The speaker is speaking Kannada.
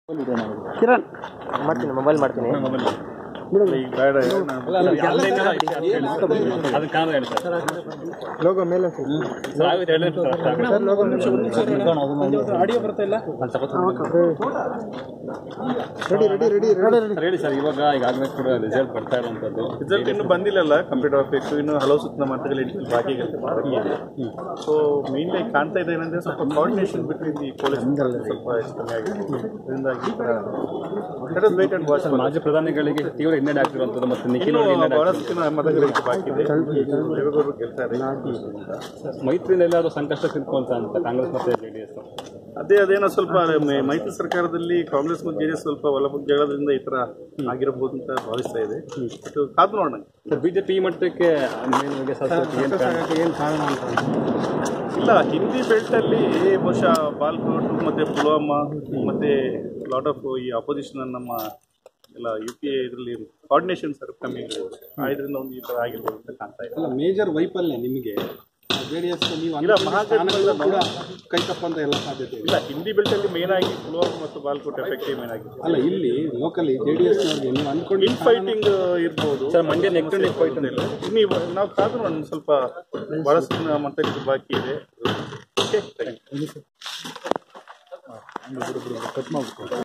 ಕಿರಣ್ ಮಾಡ್ತೀನಿ ಮೊಬೈಲ್ ಮಾಡ್ತೀನಿ ಲೋಗೋ ಮೇಲೆ ಆಡಿಯೋ ಬರ್ತಾ ಇಲ್ಲ ರೆಡಿ ರೆಡಿ ರೆಡಿ ರೆಡಿ ಹೇಳಿ ಸರ್ ಇವಾಗ ಈಗಾಗಲೇ ಕೂಡ ರಿಸಲ್ಟ್ ಬರ್ತಾ ಇರುವಂಥದ್ದು ರಿಸಲ್ಟ್ ಇನ್ನೂ ಬಂದಿಲ್ಲಲ್ಲ ಕಂಪ್ಯೂಟರ್ ಆಫೀಸ್ ಇನ್ನು ಹಲವು ಸುತ್ತಿನ ಮಟ್ಟದಲ್ಲಿ ಇಟ್ಟು ಬಾಕಿ ಇದೆ ಸೊ ಮೇನ್ಲಿ ಕಾಣ್ತಾ ಇದೆ ಏನಂದ್ರೆ ಸ್ವಲ್ಪ ಕೋಆರ್ಡಿನೇಷನ್ ಬಿಟ್ವೀನ್ ದಿ ಪೊಲೀಸ್ ಸ್ವಲ್ಪ ಹೆಚ್ಚು ಕಮ್ಮಿ ಆಗಿದೆ ಇದರಿಂದಾಗಿ let us wait and watch ಮಾಜಿ ಪ್ರಧಾನಿಗಳಿಗೆ ತೀವ್ರ ಹಿನ್ನಡೆ ಆಗ್ತಿರುವಂಥದ್ದು ಮತ್ತು ನಿಖಿಲ್ ಇನ್ನು ಅವರಿಗೆ ಹಿನ್ನಡೆ ಬಹಳ ಸುತ್ತಿನ ಮತಗಳಿಗೆ ಬಾಕಿ ಇದೆ ದೇವೇಗೌಡರು ಗೆಲ್ತಾರೆ ಆಗ್ತಿದೆ. ಮೈತ್ರಿಯಿಂದ ಎಲ್ಲಾದರೂ ಸಂಕಷ್ಟ ಸಿಕ್ಕೊಂತ ಅಂತ ಕಾಂಗ್ರೆಸ್ ಮತ್ತು ಜೆ ಡಿ ಎಸ್ ಅದೇ ಅದೇನೋ ಸ್ವಲ್ಪ ಮೈ- ಮೈತ್ರಿ ಸರ್ಕಾರದಲ್ಲಿ ಕಾಂಗ್ರೆಸ್ ಮತ್ತು ಜೆಡಿಎಸ್ ಸ್ವಲ್ಪ ಒಲಪು ಜಗಳದಿಂದ ಈ ತರ ಆಗಿರಬಹುದು ಅಂತ ಭಾವಿಸ್ತಾ ಇದೆ ಬಟ್ ಕಾದು ನೋಡೋಣ ಬಿಜೆಪಿ ಈ ಮಟ್ಟಕ್ಕೆ ಮೇಲ್ವರೆಗೆ ಶಾಸಕರಿಗೆ ಏನು ಕಾರಣ ಏನು ಕಾರಣ ಅಂತ ಇಲ್ಲ ಹಿಂದಿ ಬೆಲ್ಟ್ ಅಲ್ಲಿ ಬಹುಶಃ ಬಾಲ್ಕೋಟ್ ಮತ್ತೆ ಪುಲ್ವಾಮಾ ಮತ್ತೆ ಲಾಟ್ ಆಫ್ ಈ ಅಪೋಸಿಷನ್ ನಮ್ಮ ಎಲ್ಲ ಯು ಪಿ ಎ ಇದರಲ್ಲಿ ಕೋಆರ್ಡಿನೇಷನ್ ಸರ್ ಕಮ್ಮಿ ಇರ್ಬೋದು ಆ ಇದರಿಂದ ಒಂದು ಈ ತರ ಆಗಿರ್ಬೋದು ಅಂತ ಕಾಣ್ತಾ ಇದೆ ಅಲ್ಲ ಮೇಜರ್ ವೈಫಲ್ಯ ನಿಮಗೆ ಜೆ ಡಿ ಎಸ್ ನೀವು ಇಲ್ಲ, ಅನ್ಕೊಂಡಿದ್ದ ಮಹಾಗಠಬಂಧನ ಸ್ಥಾನಗಳು ಕೂಡ ಕೈ ತಪ್ಪಂತ ಎಲ್ಲ ಸಾಧ್ಯತೆ ಇದೆ ಇಲ್ಲ ಹಿಂದಿ ಬೆಲ್ಟ್ ಅಲ್ಲಿ ಮೇನ್ ಆಗಿ ಪುಲ್ವಾಮಾ ಮತ್ತು ಬಾಲ್ಕೋಟ್ ಎಫೆಕ್ಟ್ ಮೇನ್ ಆಗಿದೆ ಅಲ್ಲ ಇಲ್ಲಿ ಲೋಕಲಿ ಜೆ ಡಿ ಎಸ್ನವ್ರಿಗೆ ನೀವು ಅನ್ಕೊಂಡು ಇನ್ ಫೈಟಿಂಗ್ ಇರ್ಬೋದು sir Mandya neck to neck fight ಇಲ್ಲ ನೀವು ನಾವು ಕಾದು ನೋಡೋಣ ಸ್ವಲ್ಪ ಬಹಳಷ್ಟು ಮತಕ್ಕೆ ಬಾಕಿ ಇದೆ ಓಕೆ